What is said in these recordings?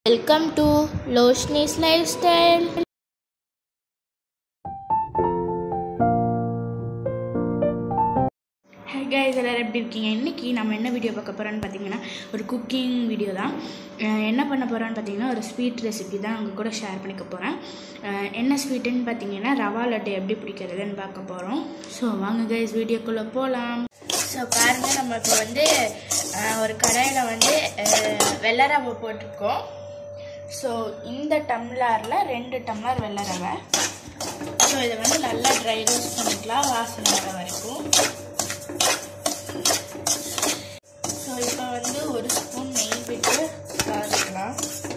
welcome to Loshni's lifestyle hey guys எல்லோரும் எப்படி இருக்கீங்க இன்றைக்கி நம்ம என்ன வீடியோ பார்க்க போகிறோன்னு பார்த்தீங்கன்னா ஒரு குக்கிங் வீடியோ தான் அஹ் என்ன பண்ண போகிறோன்னு பார்த்தீங்கன்னா ஒரு ஸ்வீட் ரெசிபி தான் உங்கள் கூட ஷேர் பண்ணிக்க போகிறேன் என்ன ஸ்வீட்டுன்னு பார்த்தீங்கன்னா ரவா லட்டு எப்படி பிடிக்கிறதுன்னு பார்க்க போகிறோம் ஸோ வாங்க கைஸ் வீடியோக்குள்ளே போகலாம் ஸோ பாருங்கள் நம்ம இப்போ வந்து அஹ், ஒரு கடாயில் வந்து அஹ், வெள்ளை ரவை போட்டிருக்கோம் ஸோ இந்த டம்ளரில் ரெண்டு டம்ளர் வெள்ளை ரவை ஸோ இதை வந்து நல்லா ட்ரை ரோஸ்ட் பண்ணிக்கலாம் வாசனை வர வரைக்கும் ஸோ இப்போ வந்து ஒரு ஸ்பூன் நெய் விட்டு காய்ச்சிக்கலாம்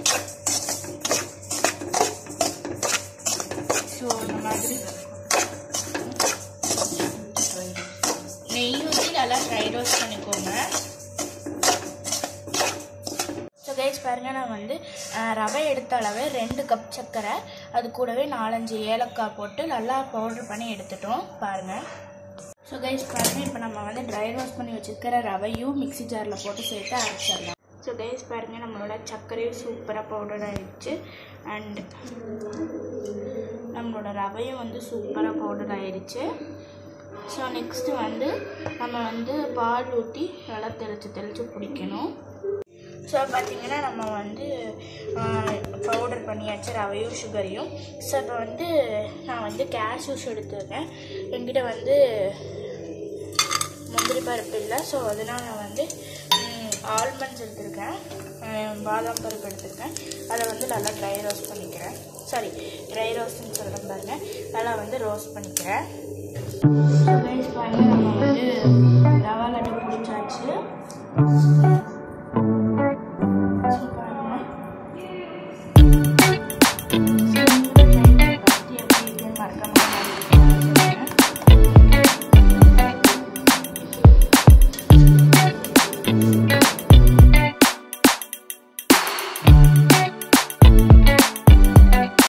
ஸோ இந்த மாதிரி நெய் ஊற்றி நல்லா ட்ரை ரோஸ்ட் பண்ணிக்கோங்க ஸோ கைஸ் பாருங்கள் நான் வந்து அஹ், ரவை எடுத்த அளவு ரெண்டு கப் சர்க்கரை அது கூடவே நாலஞ்சு ஏலக்காய் போட்டு நல்லா பவுடர் பண்ணி எடுத்துட்டோம் பாருங்கள் ஸோ கைஸ் பாருங்கள் இப்போ நம்ம வந்து ட்ரை ரோஸ்ட் பண்ணி வச்சுருக்கிற ரவையும் மிக்ஸி ஜாரில் போட்டு சேர்த்து அரைச்சிடலாம் ஸோ கைஸ் பாருங்கள் நம்மளோட சர்க்கரையும் சூப்பராக பவுடர் ஆயிடுச்சு அண்ட் நம்மளோட ரவையும் வந்து சூப்பராக பவுடர் ஆயிடுச்சு ஸோ நெக்ஸ்ட்டு வந்து நம்ம வந்து பால் ஊற்றி நல்லா தெளித்து தெளித்து பிடிக்கணும் ஸோ பார்த்தீங்கன்னா நம்ம வந்து பவுடர் பண்ணியாச்சு ரவையும் சுகரையும் ஸோ இப்போ வந்து நான் வந்து கேஷ்யூஸ் எடுத்துருக்கேன் என்கிட்ட வந்து முந்திரி பருப்பு இல்லை ஸோ அதனால் நான் வந்து ஆல்மண்ட்ஸ் எடுத்திருக்கேன் ம், பாதாம் பருப்பு எடுத்திருக்கேன் அதை வந்து நல்லா ட்ரை ரோஸ்ட் பண்ணிக்கிறேன் சாரி ட்ரை ரோஸ்ட்னு சொல்கிறேன் பாருங்க நல்லா வந்து ரோஸ்ட் பண்ணிக்கிறேன் ஸோ கைஸ் பாருங்க நம்ம வந்து ரவா லட்டு பிடிச்சாச்சு